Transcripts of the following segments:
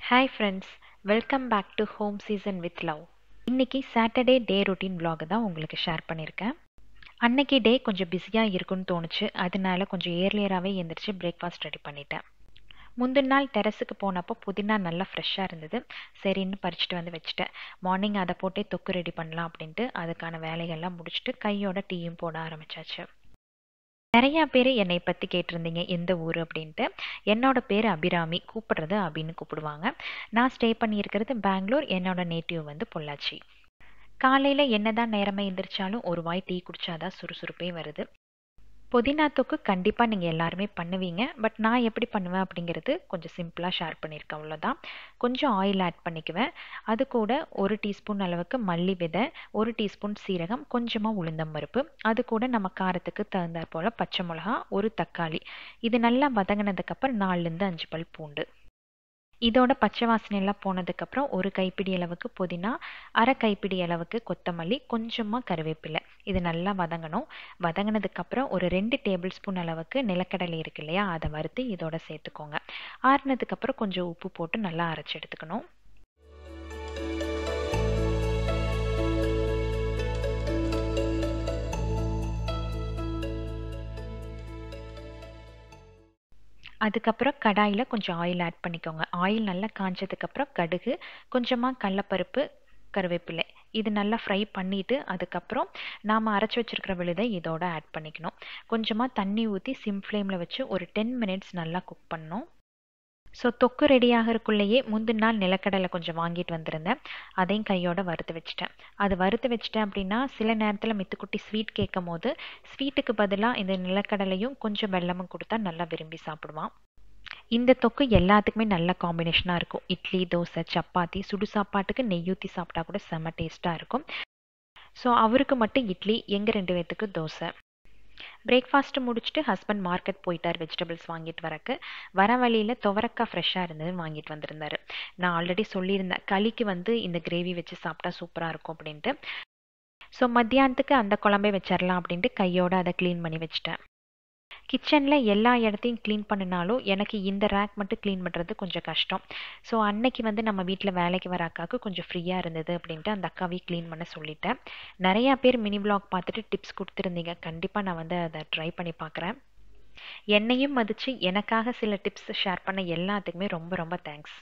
hi friends welcome back to home season with love இன்னைக்கு Saturday day routine vlog தான் உங்களுக்கு share பண்ணியிருக்கேன் அன்னைக்கு டே கொஞ்சம் பிஸியாக இருக்குன்னு தோணுச்சு அதனால கொஞ்சம் ஏர்லியராகவே எந்திரிச்சு பிரேக்ஃபாஸ்ட் ரெடி பண்ணிட்டேன் முந்தின நாள் டெரஸுக்கு போனப்போ புதினா நல்லா ஃப்ரெஷ்ஷாக இருந்தது சரின்னு பறிச்சுட்டு வந்து வச்சுட்டேன் மார்னிங் அதை போட்டே தொக்கு ரெடி பண்ணலாம் அப்படின்ட்டு அதுக்கான வேலைகள்லாம் முடிச்சுட்டு கையோட டீயும் போட ஆரம்பிச்சாச்சு நிறையா பேர் என்னை பற்றி கேட்டிருந்தீங்க எந்த ஊர் அப்படின்ட்டு என்னோட பேர் அபிராமி கூப்பிடுறது அபின்னு கூப்பிடுவாங்க நான் ஸ்டே பண்ணியிருக்கிறது பெங்களூர் என்னோட நேட்டிவ் வந்து பொள்ளாச்சி காலையில் என்னதான் நேரமாக எந்திரிச்சாலும் ஒரு வாய் டீ குடிச்சாதான் சுறுசுறுப்பே வருது புதினா தொக்கு கண்டிப்பாக நீங்கள் எல்லாருமே பண்ணுவீங்க பட் நான் எப்படி பண்ணுவேன் அப்படிங்கிறது கொஞ்சம் சிம்பிளாக ஷேர் பண்ணியிருக்கேன் அவ்வளோதான் கொஞ்சம் ஆயில் ஆட் பண்ணிக்குவேன் அது கூட ஒரு டீஸ்பூன் அளவுக்கு மல்லி விதை ஒரு டீஸ்பூன் சீரகம் கொஞ்சமாக உளுந்தம் பருப்பு அது கூட நம்ம காரத்துக்கு தகுந்தாற் போல் பச்சை மிளகா ஒரு தக்காளி இது நல்லா வதங்கினதுக்கப்புறம் நாலுலேருந்து அஞ்சு பல் பூண்டு இதோட பச்சை வாசனை எல்லாம் போனதுக்கப்புறம் ஒரு கைப்பிடி அளவுக்கு புதினா அரை கைப்பிடி அளவுக்கு கொத்தமல்லி கொஞ்சமாக கருவேப்பிலை இது நல்லா வதங்கணும் வதங்கினதுக்கப்புறம் ஒரு ரெண்டு டேபிள் ஸ்பூன் அளவுக்கு நிலக்கடலை இருக்கு இல்லையா அதை வறுத்து இதோட சேர்த்துக்கோங்க ஆறுனதுக்கப்புறம் கொஞ்சம் உப்பு போட்டு நல்லா அரைச்சி எடுத்துக்கணும் அதுக்கப்புறம் கடாயில் கொஞ்சம் ஆயில் ஆட் பண்ணிக்கோங்க ஆயில் நல்லா காஞ்சதுக்கப்புறம் கடுகு கொஞ்சமாக கடலப்பருப்பு கருவேப்பிலை இது நல்லா ஃப்ரை பண்ணிவிட்டு அதுக்கப்புறம் நாம் அரைச்சி வச்சுருக்கிற விழுதை இதோட ஆட் பண்ணிக்கணும் கொஞ்சமாக தண்ணி ஊற்றி சிம் ஃப்ளேமில் வச்சு ஒரு டென் மினிட்ஸ் நல்லா குக் பண்ணணும் ஸோ தொக்கு ரெடி ஆகிறதுக்குள்ளேயே முந்தின நாள் நிலக்கடலை கொஞ்சம் வாங்கிட்டு வந்திருந்தேன் அதையும் கையோட வறுத்து வச்சுட்டேன் அது வறுத்து வச்சுட்டேன் அப்படின்னா சில நேரத்தில் மித்துக்குட்டி ஸ்வீட் கேட்கும் போது ஸ்வீட்டுக்கு பதிலாக இந்த நிலக்கடலையும் கொஞ்சம் வெல்லமும் கொடுத்தா நல்லா விரும்பி சாப்பிடுவான் இந்த தொக்கு எல்லாத்துக்குமே நல்ல காம்பினேஷனாக இருக்கும் இட்லி தோசை சப்பாத்தி சுடு சாப்பாட்டுக்கு நெய் ஊற்றி சாப்பிட்டா கூட செம்ம டேஸ்ட்டாக இருக்கும் ஸோ அவருக்கு மட்டும் இட்லி எங்கள் ரெண்டு பேர்த்துக்கு தோசை பிரேக்ஃபாஸ்ட்டு முடிச்சுட்டு ஹஸ்பண்ட் மார்க்கெட் போயிட்டார் வெஜிடபிள்ஸ் வாங்கிட்டு வரக்கு வர வழியில் துவரக்காய் ஃப்ரெஷ்ஷாக இருந்ததுன்னு வாங்கிட்டு வந்திருந்தாரு நான் ஆல்ரெடி சொல்லியிருந்தேன் களிக்கு வந்து இந்த கிரேவி வச்சு சாப்பிட்டா சூப்பராக இருக்கும் அப்படின்ட்டு ஸோ மத்தியானத்துக்கு அந்த குழம்பே வச்சிடலாம் அப்படின்ட்டு கையோடு அதை க்ளீன் பண்ணி வச்சிட்டேன் கிச்சனில் எல்லா இடத்தையும் க்ளீன் பண்ணினாலும் எனக்கு இந்த ரேக் மட்டும் க்ளீன் பண்ணுறது கொஞ்சம் கஷ்டம் ஸோ அன்னைக்கு வந்து நம்ம வீட்டில் வேலைக்கு வர அக்காவுக்கு கொஞ்சம் ஃப்ரீயாக இருந்தது அப்படின்ட்டு அந்த அக்காவையும் க்ளீன் பண்ண சொல்லிட்டேன் நிறையா பேர் மினி பிளாக் பார்த்துட்டு டிப்ஸ் கொடுத்துருந்தீங்க கண்டிப்பாக நான் வந்து அதை ட்ரை பண்ணி பார்க்குறேன் என்னையும் மதித்து எனக்காக சில டிப்ஸ் ஷேர் பண்ண எல்லாத்துக்குமே ரொம்ப ரொம்ப தேங்க்ஸ்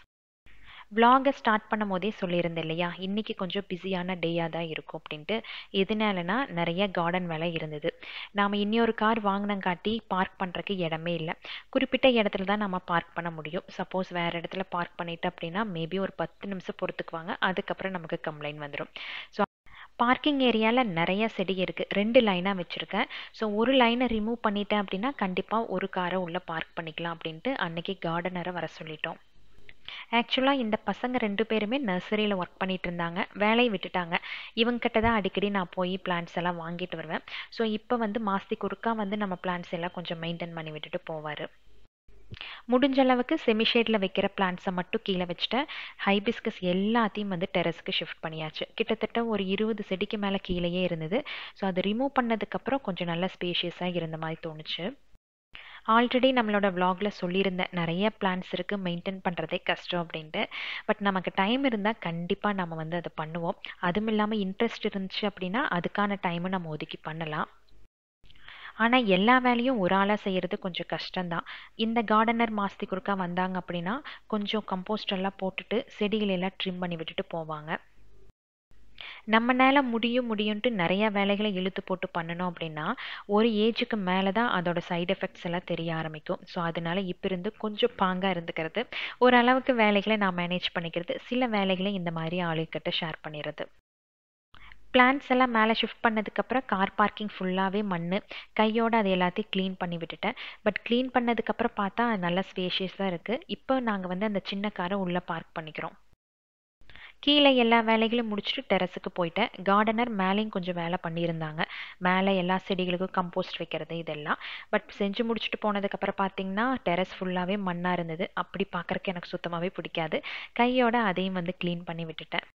விலாகை ஸ்டார்ட் பண்ணும் போதே சொல்லியிருந்தேன் இல்லையா இன்றைக்கி கொஞ்சம் பிஸியான டேயாக தான் இருக்கும் அப்படின்ட்டு எதனாலனா நிறைய கார்டன் வேலை இருந்தது நாம் இன்னொரு கார் வாங்கினங்காட்டி பார்க் பண்ணுறக்கு இடமே இல்லை குறிப்பிட்ட இடத்துல தான் நம்ம பார்க் பண்ண முடியும் சப்போஸ் வேறு இடத்துல பார்க் பண்ணிட்டு அப்படின்னா மேபி ஒரு பத்து நிமிஷம் பொறுத்துக்குவாங்க அதுக்கப்புறம் நமக்கு கம்ப்ளைண்ட் வந்துடும் ஸோ பார்க்கிங் ஏரியாவில் நிறைய செடி இருக்குது ரெண்டு லைனாக வச்சுருக்கேன் ஸோ ஒரு லைனை ரிமூவ் பண்ணிட்டேன் அப்படின்னா கண்டிப்பாக ஒரு காரை உள்ளே பார்க் பண்ணிக்கலாம் அப்படின்ட்டு அன்னைக்கு கார்டனரை வர சொல்லிட்டோம் ஆக்சுவலாக இந்த பசங்க ரெண்டு பேருமே நர்சரியில் ஒர்க் பண்ணிட்டு இருந்தாங்க வேலையை விட்டுட்டாங்க இவங்ககிட்ட தான் அடிக்கடி நான் போய் பிளான்ஸ் எல்லாம் வாங்கிட்டு வருவேன் ஸோ இப்போ வந்து மாதத்துக்கு ஒருக்கா வந்து நம்ம பிளான்ஸ் எல்லாம் கொஞ்சம் மெயின்டைன் பண்ணி விட்டுட்டு போவார் முடிஞ்ச அளவுக்கு செமிஷேடில் வைக்கிற பிளான்ஸை மட்டும் கீழே வச்சுட்டேன் ஹைபிஸ்கஸ் எல்லாத்தையும் வந்து டெரஸ்க்கு ஷிஃப்ட் பண்ணியாச்சு கிட்டத்தட்ட ஒரு இருபது செடிக்கு மேலே கீழேயே இருந்தது ஸோ அதை ரிமூவ் பண்ணதுக்கப்புறம் கொஞ்சம் நல்லா ஸ்பேஷியஸாக இருந்த மாதிரி தோணுச்சு ஆல்ரெடி நம்மளோட விலாகில் சொல்லியிருந்தேன் நிறைய பிளான்ஸ் இருக்குது மெயின்டைன் பண்ணுறதே கஷ்டம் அப்படின்ட்டு பட் நமக்கு டைம் இருந்தால் கண்டிப்பாக நம்ம வந்து அதை பண்ணுவோம் அதுவும் இல்லாமல் இன்ட்ரெஸ்ட் இருந்துச்சு அப்படின்னா அதுக்கான டைமை நம்ம ஒதுக்கி பண்ணலாம் ஆனால் எல்லா வேலையும் ஒரு ஆளாக செய்கிறது கொஞ்சம் கஷ்டம்தான் இந்த கார்டனர் மாதத்துக்கு ஒருக்கா வந்தாங்க அப்படின்னா கொஞ்சம் கம்போஸ்ட் எல்லாம் போட்டுட்டு செடிகளெல்லாம் ட்ரிம் பண்ணி விட்டுட்டு போவாங்க நம்மனால முடியும் முடியும்ட்டு நிறைய வேலைகளை இழுத்து போட்டு பண்ணணும் அப்படின்னா ஒரு ஏஜுக்கு மேலே தான் அதோட சைடு எஃபெக்ட்ஸ் எல்லாம் தெரிய ஆரம்பிக்கும் ஸோ அதனால இப்போ இருந்து கொஞ்சம் பாங்காக இருந்துக்கிறது ஓரளவுக்கு வேலைகளை நான் மேனேஜ் பண்ணிக்கிறது சில வேலைகளை இந்த மாதிரி ஆளுக்கிட்ட ஷேர் பண்ணிடுறது பிளான்ஸ் எல்லாம் மேலே ஷிஃப்ட் பண்ணதுக்கப்புறம் கார் பார்க்கிங் ஃபுல்லாகவே மண் கையோடு அதை எல்லாத்தையும் க்ளீன் பண்ணி விட்டுட்டேன் பட் க்ளீன் பண்ணதுக்கப்புறம் பார்த்தா நல்லா ஸ்பேஷியஸாக இருக்குது இப்போ நாங்கள் வந்து அந்த சின்ன காரை உள்ளே பார்க் பண்ணிக்கிறோம் கீழே எல்லா வேலைகளும் முடிச்சுட்டு டெரஸுக்கு போயிட்டேன் கார்டனர் மேலேயும் கொஞ்சம் வேலை பண்ணியிருந்தாங்க மேலே எல்லா செடிகளுக்கும் கம்போஸ்ட் வைக்கிறது இதெல்லாம் பட் செஞ்சு முடிச்சுட்டு போனதுக்கப்புறம் பார்த்தீங்கன்னா டெரஸ் ஃபுல்லாகவே மண்ணாக இருந்தது அப்படி பார்க்குறக்கு எனக்கு சுத்தமாகவே பிடிக்காது கையோட அதையும் வந்து க்ளீன் பண்ணி விட்டுட்டேன்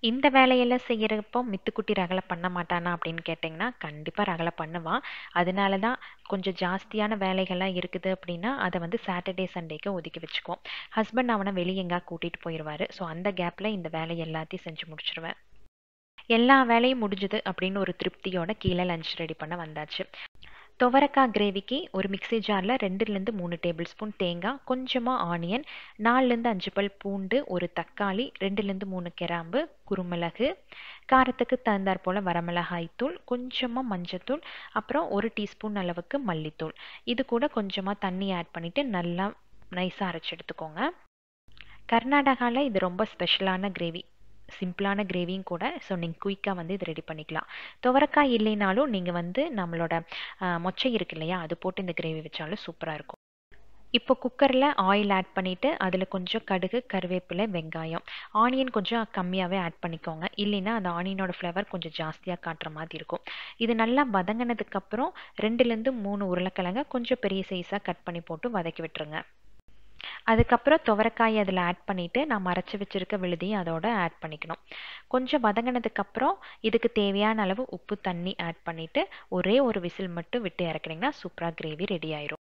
இந்த வேலையெல்லாம் செய்கிறப்போ மித்துக்குட்டி ரகலை பண்ண மாட்டானா அப்படின்னு கேட்டிங்கன்னா கண்டிப்பாக ரகலை பண்ணுவான் அதனால தான் கொஞ்சம் ஜாஸ்தியான வேலைகள்லாம் இருக்குது அப்படின்னா அதை வந்து சாட்டர்டே சண்டேக்கு ஒதுக்கி வச்சுக்குவோம் ஹஸ்பண்ட் அவனை வெளியே எங்கா கூட்டிகிட்டு போயிடுவார் ஸோ அந்த கேப்பில் இந்த வேலை எல்லாத்தையும் செஞ்சு முடிச்சிருவேன் எல்லா வேலையும் முடிஞ்சுது அப்படின்னு ஒரு திருப்தியோட கீழே லஞ்ச் ரெடி பண்ண வந்தாச்சு துவரக்காய் கிரேவிக்கு ஒரு மிக்ஸி ஜாரில் ரெண்டுலேருந்து மூணு டேபிள் ஸ்பூன் தேங்காய் கொஞ்சமாக ஆனியன் நாலுலேருந்து அஞ்சு பல் பூண்டு ஒரு தக்காளி ரெண்டுலேருந்து மூணு கிராம்பு குருமிளகு காரத்துக்கு தகுந்தாற் போல் வரமிளகாய் தூள் கொஞ்சமாக மஞ்சத்தூள் அப்புறம் ஒரு டீஸ்பூன் அளவுக்கு மல்லித்தூள் இது கூட கொஞ்சமாக தண்ணி ஆட் பண்ணிவிட்டு நல்லா நைஸாக அரைச்சி எடுத்துக்கோங்க கர்நாடகாவில் இது ரொம்ப ஸ்பெஷலான கிரேவி சிம்பிளான கிரேவியும் கூட ஸோ நீங்கள் குயிக்காக வந்து இது ரெடி பண்ணிக்கலாம் துவரக்காய் இல்லைனாலும் நீங்கள் வந்து நம்மளோட மொச்சை இருக்கு இல்லையா அது போட்டு இந்த கிரேவி வச்சாலும் சூப்பராக இருக்கும் இப்போ குக்கரில் ஆயில் ஆட் பண்ணிவிட்டு அதில் கொஞ்சம் கடுகு கருவேப்பிலை வெங்காயம் ஆனியன் கொஞ்சம் கம்மியாகவே ஆட் பண்ணிக்கோங்க இல்லைன்னா அந்த ஆனியனோட ஃப்ளேவர் கொஞ்சம் ஜாஸ்தியாக காட்டுற மாதிரி இருக்கும் இது நல்லா வதங்கினதுக்கப்புறம் ரெண்டுலேருந்து மூணு உருளைக்கிழங்க கொஞ்சம் பெரிய சைஸாக கட் பண்ணி போட்டு வதக்கி விட்டுருங்க அதுக்கப்புறம் துவரக்காயை அதில் ஆட் பண்ணிவிட்டு நான் மறைச்சி வச்சுருக்க விழுதியும் அதோட ஆட் பண்ணிக்கணும் கொஞ்சம் வதங்கினதுக்கப்புறம் இதுக்கு தேவையான அளவு உப்பு தண்ணி ஆட் பண்ணிவிட்டு ஒரே ஒரு விசில் மட்டும் விட்டு இறக்குனீங்கன்னா சூப்பராக கிரேவி ரெடி ஆயிரும்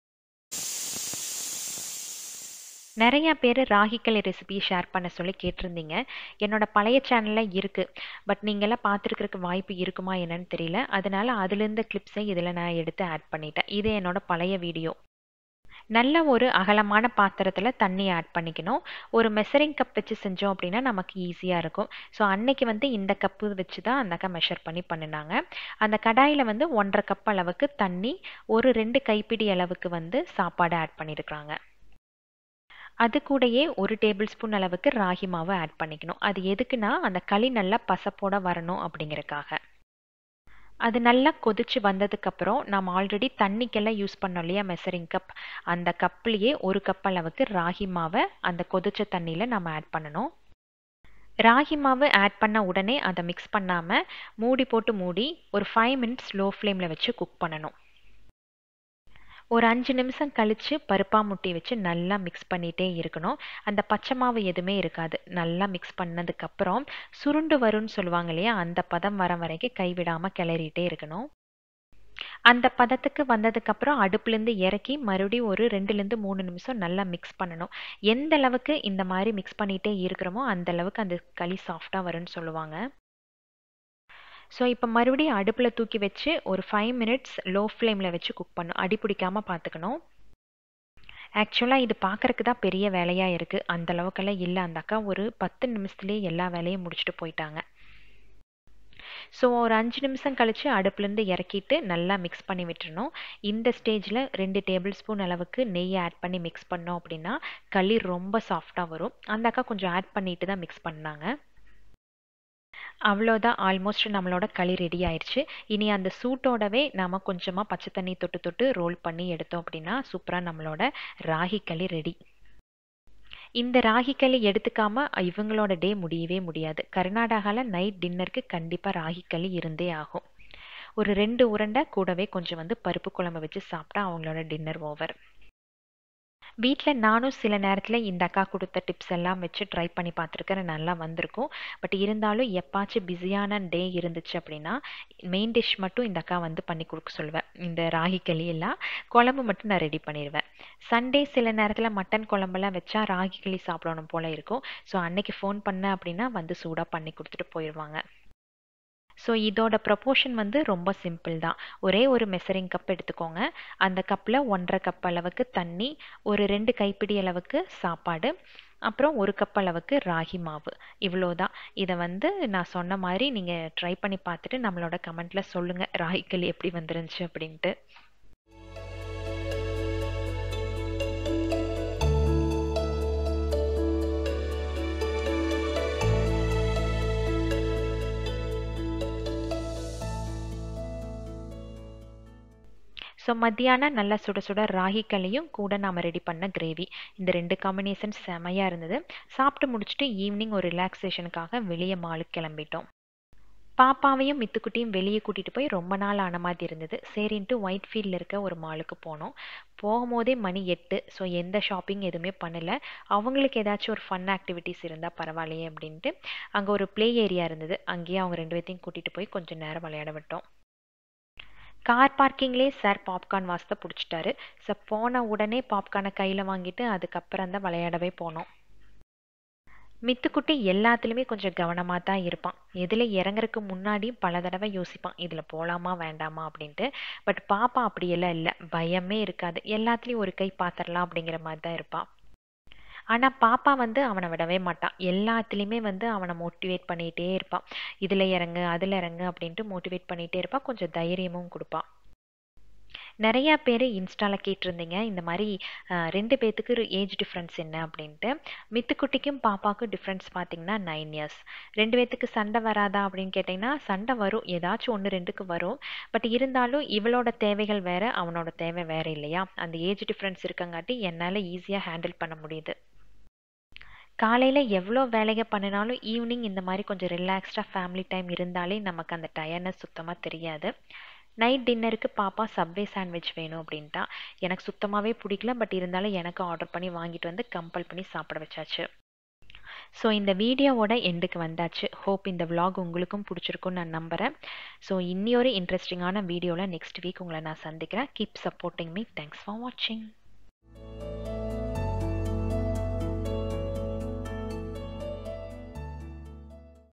நிறையா பேர் ராகிக்களி ரெசிபி ஷேர் பண்ண சொல்லி கேட்டிருந்தீங்க என்னோட பழைய சேனலில் இருக்குது பட் நீங்களாம் பார்த்துருக்கிறதுக்கு வாய்ப்பு இருக்குமா என்னன்னு தெரியல அதனால அதுலேருந்து கிளிப்ஸை இதில் நான் எடுத்து ஆட் பண்ணிட்டேன் இது என்னோட பழைய வீடியோ நல்ல ஒரு அகலமான பாத்திரத்தில் தண்ணி ஆட் பண்ணிக்கணும் ஒரு மெஷரிங் கப் வச்சு செஞ்சோம் அப்படின்னா நமக்கு ஈஸியாக இருக்கும் ஸோ அன்னைக்கு வந்து இந்த கப்பு வச்சு தான் அந்த அக்கா மெஷர் பண்ணி பண்ணினாங்க அந்த கடாயில் வந்து ஒன்றரை கப் அளவுக்கு தண்ணி ஒரு ரெண்டு கைப்பிடி அளவுக்கு வந்து சாப்பாடு ஆட் பண்ணியிருக்கிறாங்க அது கூடயே ஒரு டேபிள் ஸ்பூன் அளவுக்கு ராகி மாவு ஆட் பண்ணிக்கணும் அது எதுக்குன்னா அந்த களி நல்லா பசப்போட வரணும் அப்படிங்கிறக்காக அது நல்லா கொதிச்சு வந்ததுக்கப்புறம் நம்ம ஆல்ரெடி தண்ணிக்கெல்லாம் யூஸ் பண்ணோம் இல்லையா மெசரிங் கப் அந்த கப்லேயே ஒரு கப் அளவுக்கு ராகி மாவை அந்த கொதிச்ச தண்ணியில் நம்ம ஆட் பண்ணணும் ராகி மாவு ஆட் பண்ண உடனே அதை மிக்ஸ் பண்ணாமல் மூடி போட்டு மூடி ஒரு ஃபைவ் மினிட்ஸ் லோ ஃப்ளேமில் வச்சு குக் பண்ணணும் ஒரு அஞ்சு நிமிஷம் கழித்து பருப்பா முட்டி வச்சு நல்லா மிக்ஸ் பண்ணிகிட்டே இருக்கணும் அந்த பச்சை மாவு எதுவுமே இருக்காது நல்லா மிக்ஸ் பண்ணதுக்கப்புறம் சுருண்டு வரும்னு சொல்லுவாங்க இல்லையா அந்த பதம் வர வரைக்கும் கைவிடாமல் கிளறிட்டே இருக்கணும் அந்த பதத்துக்கு வந்ததுக்கப்புறம் அடுப்புலேருந்து இறக்கி மறுபடியும் ஒரு ரெண்டுலேருந்து மூணு நிமிஷம் நல்லா மிக்ஸ் பண்ணணும் எந்த அளவுக்கு இந்த மாதிரி மிக்ஸ் பண்ணிகிட்டே இருக்கிறோமோ அந்த அளவுக்கு அந்த களி சாஃப்டாக வரும்னு சொல்லுவாங்க ஸோ இப்போ மறுபடியும் அடுப்பில் தூக்கி வச்சு ஒரு ஃபைவ் மினிட்ஸ் லோ ஃப்ளேமில் வச்சு குக் பண்ணும் அடி பிடிக்காமல் பார்த்துக்கணும் ஆக்சுவலாக இது பார்க்குறக்கு தான் பெரிய வேலையாக இருக்குது அந்த அளவுக்கெல்லாம் இல்லை அந்த அக்கா ஒரு பத்து நிமிஷத்துலேயே எல்லா வேலையும் முடிச்சுட்டு போயிட்டாங்க ஸோ ஒரு அஞ்சு நிமிஷம் கழித்து அடுப்புலேருந்து இறக்கிட்டு நல்லா மிக்ஸ் பண்ணி விட்டுறணும் இந்த ஸ்டேஜில் ரெண்டு டேபிள் ஸ்பூன் அளவுக்கு நெய் ஆட் பண்ணி மிக்ஸ் பண்ணோம் அப்படின்னா களி ரொம்ப சாஃப்டாக வரும் அந்த அக்கா கொஞ்சம் ஆட் பண்ணிட்டு தான் மிக்ஸ் பண்ணாங்க அவ்வளோதான் ஆல்மோஸ்ட் நம்மளோட களி ரெடி ஆயிடுச்சு இனி அந்த சூட்டோடவே நாம் கொஞ்சமாக பச்சை தண்ணி தொட்டு தொட்டு ரோல் பண்ணி எடுத்தோம் அப்படின்னா சூப்பராக நம்மளோட ராகி களி ரெடி இந்த ராகி களி எடுத்துக்காம இவங்களோட டே முடியவே முடியாது கர்நாடகாவில் நைட் டின்னருக்கு கண்டிப்பாக ராகி களி இருந்தே ஆகும் ஒரு ரெண்டு உருண்டை கூடவே கொஞ்சம் வந்து பருப்பு குழம்பு வச்சு சாப்பிட்டா அவங்களோட டின்னர் ஓவர் வீட்டில் நானும் சில நேரத்தில் இந்த அக்கா கொடுத்த டிப்ஸ் எல்லாம் வச்சு ட்ரை பண்ணி பார்த்துருக்கேன் நல்லா வந்திருக்கும் பட் இருந்தாலும் எப்பாச்சும் பிஸியான டே இருந்துச்சு அப்படின்னா மெயின் டிஷ் மட்டும் இந்த அக்கா வந்து பண்ணி கொடுக்க சொல்லுவேன் இந்த ராகி களி எல்லாம் குழம்பு மட்டும் நான் ரெடி பண்ணிடுவேன் சண்டே சில நேரத்தில் மட்டன் குழம்பெல்லாம் வச்சா ராகி களி சாப்பிடணும் போல் இருக்கும் ஸோ அன்னைக்கு ஃபோன் பண்ணேன் அப்படின்னா வந்து சூடாக பண்ணி கொடுத்துட்டு போயிடுவாங்க ஸோ இதோட ப்ரொப்போர்ஷன் வந்து ரொம்ப சிம்பிள் தான் ஒரே ஒரு மெசரிங் கப் எடுத்துக்கோங்க அந்த கப்பில் ஒன்றரை கப் அளவுக்கு தண்ணி ஒரு ரெண்டு கைப்பிடி அளவுக்கு சாப்பாடு அப்புறம் ஒரு கப் அளவுக்கு ராகி மாவு இவ்வளோ தான் இதை வந்து நான் சொன்ன மாதிரி நீங்கள் ட்ரை பண்ணி பார்த்துட்டு நம்மளோட கமெண்ட்டில் சொல்லுங்கள் ராகி களி எப்படி வந்துருந்துச்சு அப்படின்ட்டு ஸோ மத்தியானம் நல்லா சுட சுட ராகி களியும் கூட நாம் ரெடி பண்ண கிரேவி இந்த ரெண்டு காம்பினேஷன் செமையாக இருந்தது சாப்பிட்டு முடிச்சுட்டு ஈவினிங் ஒரு ரிலாக்ஸேஷனுக்காக வெளியே மாலுக்கு கிளம்பிட்டோம் பாப்பாவையும் மித்துக்குட்டியும் வெளியே கூட்டிகிட்டு போய் ரொம்ப நாள் ஆன மாதிரி இருந்தது சரின்ட்டு ஒயிட் ஃபீல்டில் இருக்க ஒரு மாலுக்கு போனோம் போகும்போதே மணி எட்டு ஸோ எந்த ஷாப்பிங் எதுவுமே பண்ணலை அவங்களுக்கு ஏதாச்சும் ஒரு ஃபன் ஆக்டிவிட்டீஸ் இருந்தால் பரவாயில்லையே அப்படின்ட்டு அங்கே ஒரு ப்ளே ஏரியா இருந்தது அங்கேயே அவங்க ரெண்டு பேர்த்தையும் கூட்டிகிட்டு போய் கொஞ்சம் நேரம் விளையாட விட்டோம் கார் பார்க்கிங்லேயே சார் பாப்கார்ன் வாசத்தை பிடிச்சிட்டாரு ஸோ போன உடனே பாப்கார்னை கையில் வாங்கிட்டு அதுக்கப்புறம் தான் விளையாடவே போனோம் மித்துக்குட்டி எல்லாத்துலேயுமே கொஞ்சம் கவனமாக தான் இருப்பான் எதில் இறங்குறதுக்கு முன்னாடி பல தடவை யோசிப்பான் இதில் போகலாமா வேண்டாமா அப்படின்ட்டு பட் பாப்பா அப்படியெல்லாம் இல்லை பயமே இருக்காது எல்லாத்துலேயும் ஒரு கை பார்த்துடலாம் அப்படிங்கிற மாதிரி தான் இருப்பான் ஆனால் பாப்பா வந்து அவனை விடவே மாட்டான் எல்லாத்துலேயுமே வந்து அவனை மோட்டிவேட் பண்ணிகிட்டே இருப்பான் இதில் இறங்கு அதில் இறங்கு அப்படின்ட்டு மோட்டிவேட் பண்ணிகிட்டே இருப்பான் கொஞ்சம் தைரியமும் கொடுப்பான் நிறையா பேர் இன்ஸ்டாவில் கேட்டிருந்தீங்க இந்த மாதிரி ரெண்டு பேர்த்துக்கு ஏஜ் டிஃப்ரென்ஸ் என்ன அப்படின்ட்டு மித்துக்குட்டிக்கும் பாப்பாவுக்கும் டிஃப்ரென்ஸ் பார்த்தீங்கன்னா நைன் இயர்ஸ் ரெண்டு பேர்த்துக்கு சண்டை வராதா அப்படின்னு கேட்டிங்கன்னா சண்டை வரும் ஏதாச்சும் ஒன்று ரெண்டுக்கு வரும் பட் இருந்தாலும் இவளோட தேவைகள் வேறு அவனோட தேவை வேறு இல்லையா அந்த ஏஜ் டிஃப்ரென்ஸ் இருக்கங்காட்டி என்னால் ஈஸியாக ஹேண்டில் பண்ண முடியுது காலையில் எவ்வளோ வேலையை பண்ணினாலும் ஈவினிங் இந்த மாதிரி கொஞ்சம் ரிலாக்ஸ்டாக ஃபேமிலி டைம் இருந்தாலே நமக்கு அந்த டயர்னஸ் சுத்தமாக தெரியாது நைட் டின்னருக்கு பாப்பா சப்வே சாண்ட்விச் வேணும் அப்படின்ட்டா எனக்கு சுத்தமாகவே பிடிக்கல பட் இருந்தாலும் எனக்கு ஆர்டர் பண்ணி வாங்கிட்டு வந்து கம்பல் பண்ணி சாப்பிட வச்சாச்சு ஸோ இந்த வீடியோவோட எண்டுக்கு வந்தாச்சு ஹோப் இந்த விலாக் உங்களுக்கும் பிடிச்சிருக்குன்னு நான் நம்புகிறேன் ஸோ இன்னியொரு இன்ட்ரெஸ்டிங்கான வீடியோவில் நெக்ஸ்ட் வீக் உங்களை நான் சந்திக்கிறேன் keep supporting me thanks for வாட்சிங்